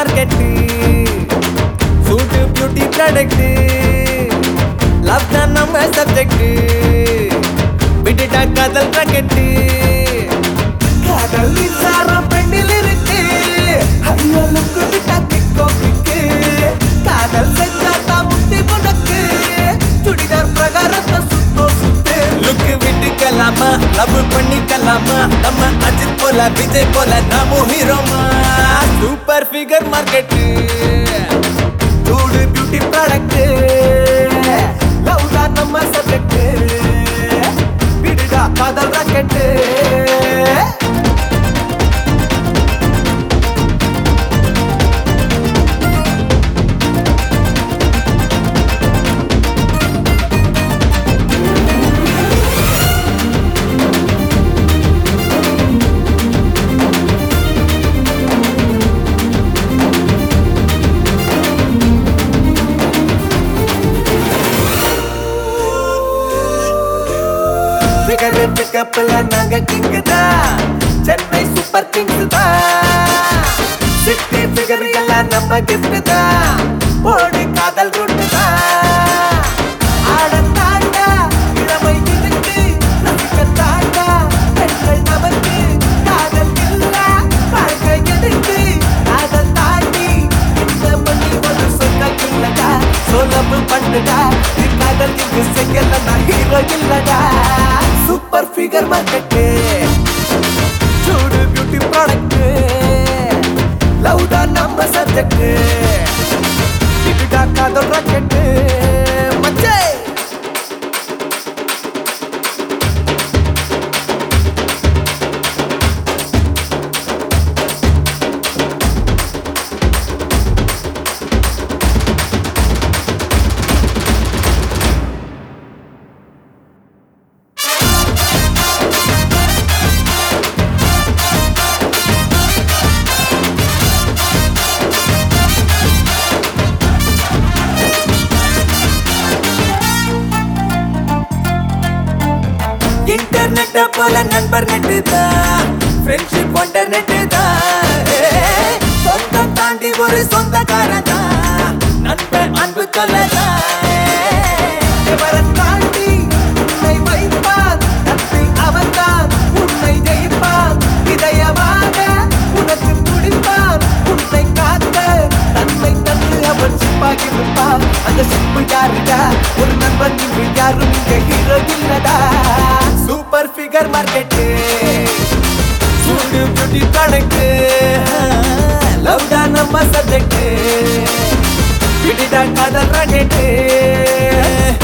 market சூட்டு beauty product love தான் நம்ம சப்ஜெக்ட் விட்டுட்டா காதல் ராக்கெட்டு காதல் மின்சாரம் பெண்ணில் இருக்கு ஐயோ லுக்கு விட்டா கிக்கோ கிக்கு காதல் செஞ்சாத்தா முத்தி முடக்கு சுடிதார் பிரகாரத்தை சுத்தோ சுத்து லுக்கு விட்டுக்கலாமா லவ் பண்ணிக்கலாமா நம்ம அஜித் போல விஜய் போல நாமும் ஹீரோமா சூப்பர் ஃபிகர் மார்க்கெட்டு சூடு பியூட்டி ப்ராடக்ட் லவ் தான் நம்ம சப்ஜெக்ட் விடுடா காதல் ராக்கெட்டு ஃபிகர் பிக்கப்ல நாங்க கிங் தான் சென்னை சூப்பர் கிங்ஸ் தான் சிட்டி ஃபிகர் எல்லாம் நம்ம கிஃப்ட் தான் ஓடி காதல் ரூட்டு தான் ஆட தாண்டா இளமை இருக்கு ரசிக்க தாண்டா பெண்கள் நமக்கு காதல் இல்ல வாழ்க்கை எதுக்கு காதல் தாண்டி இந்த பண்ணி ஒரு சொந்த இல்லடா சொலப்பு பண்ணுடா நீ காதல் இங்கு செய்யல நான் ஹீரோ இல்லடா சூப்பர் ஃபிகர் மார்க்கெட்டு சூடு பியூட்டி ப்ராடக்ட் லவ் தான் நம்ம சப்ஜெக்ட் இதுடா காதல் ராக்கெட்டு மச்சே இன்டர்நெட்ட போல நண்பர் நெட்டு தான் ஃப்ரெண்ட்ஷிப் ஒன்ற நெட்டு தான் ஏய், சொந்தம் தாண்டி ஒரு சொந்தக்காரன் தான் நண்பன் அன்பு சொல்லதான் இவரை தாண்டி உன்னை வைப்பான் நட்பில் அவன்தான் உன்னை ஜெயிப்பான் இதயமாக உனக்கு துடிப்பான் உன்னை காத்த தன்னை தந்து அவன் சிப்பாகி இருப்பான் அந்த சிப்பு யாருடா ஒரு நண்பன் இங்கு யாரும் இங்க ஹீரோ இல்லடா சூப்பர் ஃபிகர் மார்க்கெட்டு சூடு பியூட்டி ப்ராடக்ட் லவ் தான் நம்ம சப்ஜெக்ட் விடுடா காதல் ராக்கெட்டு